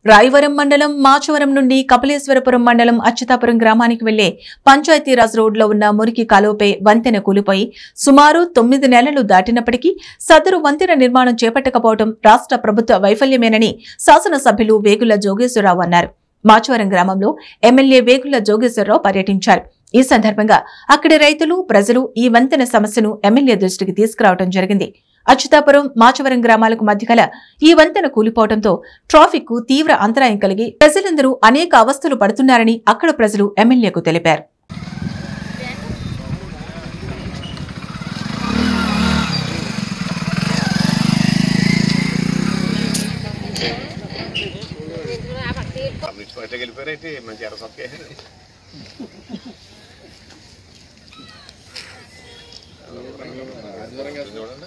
రాయవరం మండలం మాచవరం నుండి కపిలేశ్వరపురం మండలం అచ్యుతాపురం గ్రామానికి వెళ్లే పంచాయతీరాజ్ రోడ్లో ఉన్న మురికి కాలువపై వంతెన కూలిపోయి సుమారు తొమ్మిది నెలలు దాటినప్పటికీ సదరు వంతెన నిర్మాణం చేపట్టకపోవడం రాష్ట్ర ప్రభుత్వ వైఫల్యమేనని శాసనసభ్యులు వేగుల జోగేశ్వరరావు అన్నారు మాచవరం గ్రామంలో ఎమ్మెల్యే వేగుల జోగేశ్వరరావు పర్యటించారు ఈ సందర్భంగా అక్కడి రైతులు ప్రజలు ఈ వంతెన సమస్యను ఎమ్మెల్యే దృష్టికి తీసుకురావడం జరిగింది అచ్యుతాపురం మాచవరం గ్రామాలకు మధ్య గల ఈ వంతెన కూలిపోవడంతో ట్రాఫిక్ కు తీవ్ర అంతరాయం కలిగి ప్రజలందరూ అనేక అవస్థలు పడుతున్నారని అక్కడ ప్రజలు ఎమ్మెల్యేకు తెలిపారు అభివృద్ధి పార్టీకి వెళ్ళిపోయారైతే మంచి ఎర్ర సొక్కే చూడండి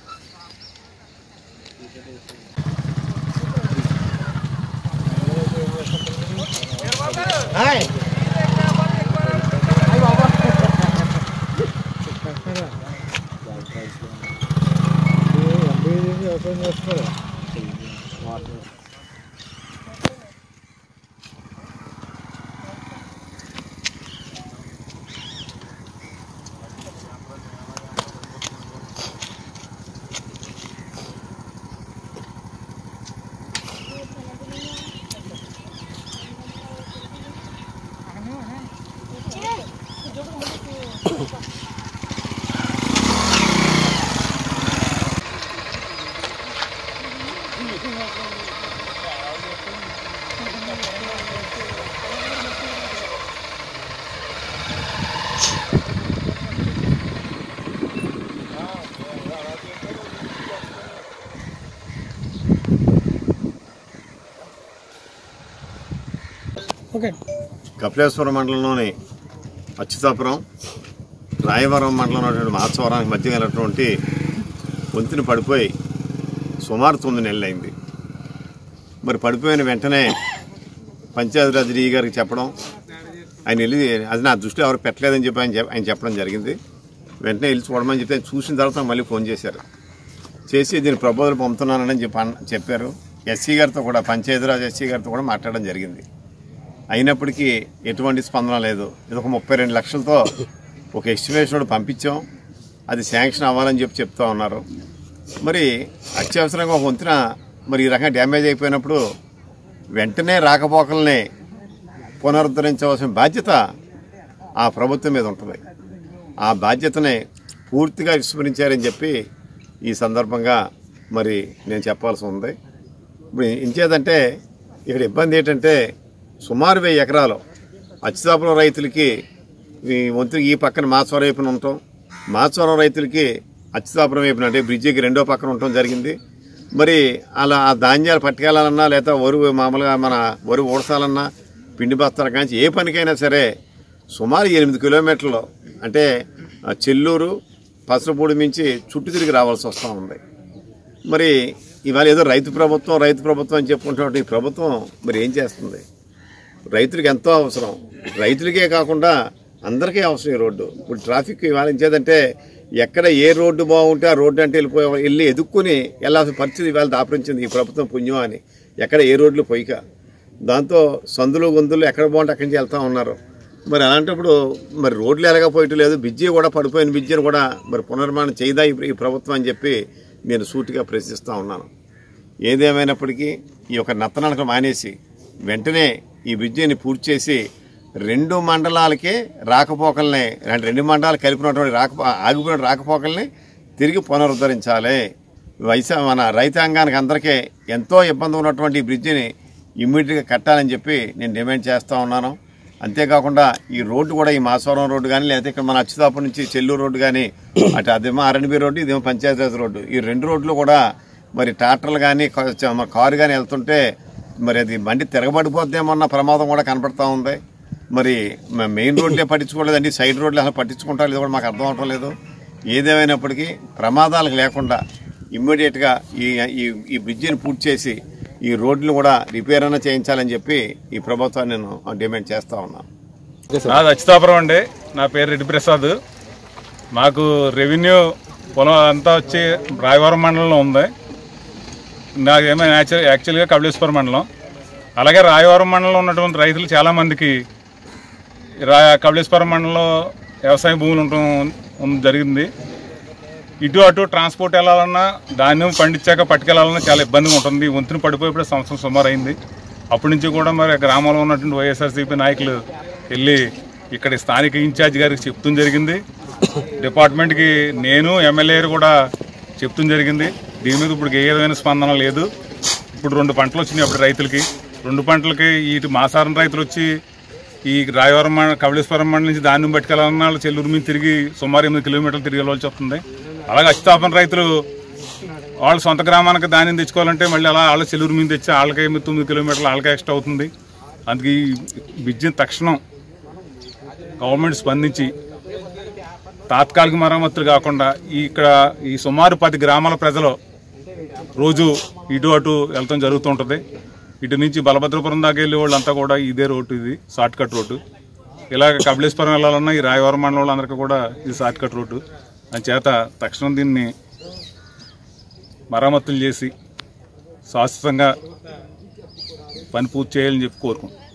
ఓకే కపిలేశ్వరం మండలంలోని అచ్యుతాపురం రాయవరం మండలం ఉన్నటువంటి మాత్సవరానికి మధ్య గలటువంటి వంతుని పడిపోయి సుమారు తొమ్మిది నెలలు అయింది మరి పడిపోయిన వెంటనే పంచాయతీరాజ్ డీ గారికి చెప్పడం ఆయన వెళ్ళి అది నా దృష్టిలో ఎవరు పెట్టలేదని చెప్పి ఆయన చెప్- ఆయన చెప్పడం జరిగింది వెంటనే వెళ్ళి చూడమని చెప్తే ఆయన చూసిన తర్వాత మళ్ళీ ఫోన్ చేశారు చేసి దీని ప్రపోజల్ పంపుతున్నానని చెప్పి అన్న- చెప్పారు ఎస్సీ గారితో కూడా పంచాయతీరాజ్ ఎస్సీ గారితో కూడా మాట్లాడడం జరిగింది అయినప్పటికీ ఎటువంటి స్పందన లేదు ఇది ఒక ముప్పై రెండు లక్షలతో ఒక ఎస్టిమేషన్ పంపించాం అది శాంక్షన్ అవ్వాలని చెప్పి చెప్తా ఉన్నారు మరి అత్యవసరంగా ఒక వంతున మరి ఈ రకంగా డ్యామేజ్ అయిపోయినప్పుడు వెంటనే రాకపోకల్ని పునరుద్ధరించవలసిన బాధ్యత ఆ ప్రభుత్వం మీద ఉంటుంది ఆ బాధ్యతని పూర్తిగా విస్మరించారని చెప్పి ఈ సందర్భంగా మరి నేను చెప్పాల్సి ఉంది ఇప్పుడు ఇంచేదంటే ఇక్కడ ఇబ్బంది ఏంటంటే సుమారు వెయ్యి ఎకరాలు అచ్యుతాపురం రైతులకి ఈ వంతు ఈ పక్కన మాచవరం వైపున ఉంటాం మాచవరం రైతులకి అచ్యుతాపురం వైపున అంటే బ్రిడ్జికి రెండో పక్కన ఉండటం జరిగింది మరి అలా ఆ ధాన్యాలు పట్టుకెళ్ళాలన్నా లేదా వరి మామూలుగా మన వరి ఊడసాలన్నా పిండి బస్తాల కాంచి ఏ పనికైనా సరే సుమారు ఎనిమిది కిలోమీటర్లు అంటే ఆ చెల్లూరు పసరపూడి మించి చుట్టూ తిరిగి రావాల్సి వస్తూ ఉంది మరి ఇవాళ ఏదో రైతు ప్రభుత్వం రైతు ప్రభుత్వం అని చెప్పుకుంటున్నటువంటి ఈ ప్రభుత్వం మరి ఏం చేస్తుంది రైతులకు ఎంతో అవసరం రైతులకే కాకుండా అందరికీ అవసరం ఈ రోడ్డు ఇప్పుడు ట్రాఫిక్ ఇవాళ ఇచ్చేదంటే ఎక్కడ ఏ రోడ్డు బాగుంటే ఆ రోడ్డు అంటే వెళ్ళిపోయి వెళ్ళి ఎదుక్కుని వెళ్ళాల్సిన పరిస్థితి ఇవాళ దాపరించింది ఈ ప్రభుత్వం పుణ్యం అని ఎక్కడ ఏ రోడ్లు పోయిక దాంతో సందులు గొంతులు ఎక్కడ బాగుంటే అక్కడి నుంచి వెళ్తా ఉన్నారు మరి అలాంటప్పుడు మరి రోడ్లు ఎలాగపోయటం లేదు బిజ్జీ కూడా పడిపోయిన బిజ్జీని కూడా మరి పునర్నిర్మాణం చేయదా ఈ ఈ ప్రభుత్వం అని చెప్పి నేను సూటిగా ప్రశ్నిస్తూ ఉన్నాను ఏదేమైనప్పటికీ ఈ యొక్క నత్తనడక మానేసి వెంటనే ఈ బ్రిడ్జిని పూర్తి చేసి రెండు మండలాలకే రాకపోకల్ని అంటే రెండు మండలాలు కలిపినటువంటి రాక ఆగిపోయిన రాకపోకల్ని తిరిగి పునరుద్ధరించాలి వైసా మన రైతాంగానికి అందరికీ ఎంతో ఇబ్బంది ఉన్నటువంటి ఈ బ్రిడ్జిని ఇమ్మీడియట్గా కట్టాలని చెప్పి నేను డిమాండ్ చేస్తూ ఉన్నాను అంతేకాకుండా ఈ రోడ్డు కూడా ఈ మాసవరం రోడ్డు కానీ లేకపోతే ఇక్కడ మన అచ్యుతాపురం నుంచి చెల్లూరు రోడ్డు కానీ అటు అదేమో ఆర్ఎన్బి రోడ్డు ఇదేమో పంచాయతీరాజ్ రోడ్డు ఈ రెండు రోడ్లు కూడా మరి ట్రాక్టర్లు కానీ కారు కానీ వెళ్తుంటే మరి అది బండి తిరగబడిపోద్దేమో అన్న ప్రమాదం కూడా కనపడతా ఉంది మరి మ- మెయిన్ రోడ్లే పట్టించుకోలేదండి సైడ్ రోడ్లు అసలు పట్టించుకుంటారు ఇది కూడా మాకు అర్థం అవటం లేదు ఏదేమైనప్పటికీ ప్రమాదాలకు లేకుండా ఇమ్మీడియట్గా ఈ ఈ ఈ బ్రిడ్జిని పూర్తి చేసి ఈ రోడ్లు కూడా రిపేర్ అన్న చేయించాలని చెప్పి ఈ ప్రభుత్వాన్ని నేను డిమాండ్ చేస్తా ఉన్నాను నాది అచ్యుతాపురం అండి నా పేరు రెడ్డి ప్రసాద్ మాకు రెవెన్యూ పొలం అంతా వచ్చి రాయవరం మండలంలో ఉంది నాకేమో యాక్చువల్ యాక్చువల్గా కపిలేశ్వరం మండలం అలాగే రాయవరం మండలంలో ఉన్నటువంటి రైతులు చాలామందికి రా కపిలేశ్వరం మండలంలో వ్యవసాయ భూములు ఉండటం ఉం- జరిగింది ఇటు అటు ట్రాన్స్పోర్ట్ వెళ్ళాలన్నా ధాన్యం పండించాక పట్టుకెళ్ళాలన్నా చాలా ఇబ్బందిగా ఉంటుంది వంతున పడిపోయినప్పుడు సంవత్సరం సుమారు అయింది అప్పటి నుంచి కూడా మరి గ్రామంలో ఉన్నటువంటి వైఎస్ఆర్సీపీ నాయకులు వెళ్ళి ఇక్కడ స్థానిక ఇన్ఛార్జ్ గారికి చెప్తూ జరిగింది డిపార్ట్మెంట్కి నేను ఎమ్మెల్యే కూడా చెప్తూ జరిగింది దీని మీద ఇప్పుడు ఏ విధమైన స్పందన లేదు ఇప్పుడు రెండు పంటలు వచ్చినాయి అప్పుడు రైతులకి రెండు పంటలకి ఇటు మాసారం రైతులు వచ్చి ఈ రాయవరం మండ కబళేశ్వరం మండలం నుంచి ధాన్యం పట్టుకెళ్ళాలన్న వాళ్ళు చెల్లూరు మీద తిరిగి సుమారు ఎనిమిది కిలోమీటర్లు తిరిగి వెళ్ళవలసి వస్తుంది అలాగే అచ్యుతాపన రైతులు వాళ్ళ సొంత గ్రామానికి ధాన్యం తెచ్చుకోవాలంటే మళ్ళీ అలా వాళ్ళ చెల్లూరు మీద తెచ్చి వాళ్ళకి ఎనిమిది తొమ్మిది కిలోమీటర్లు వాళ్ళకి ఎక్స్ట్రా అవుతుంది అందుకే ఈ విద్యను తక్షణం గవర్నమెంట్ స్పందించి తాత్కాలిక మరమ్మతులు కాకుండా ఈ ఇక్కడ ఈ సుమారు పది గ్రామాల ప్రజలు రోజు ఇటు అటు వెళ్తాం జరుగుతుంటుంది ఇటు నుంచి బలభద్రపురం దాకా వెళ్ళే వాళ్ళంతా కూడా ఇదే రోడ్డు ఇది షార్ట్ కట్ రోడ్డు ఇలాగ కపిలేశ్వరం వెళ్ళాలన్నా ఈ రాయవరం మండలం వాళ్ళందరికీ కూడా ఇది షార్ట్ కట్ రోడ్డు అని చేత తక్షణం దీన్ని మరమ్మతులు చేసి శాశ్వతంగా పని పూర్తి చేయాలని చెప్పి కోరుకుంటున్నాం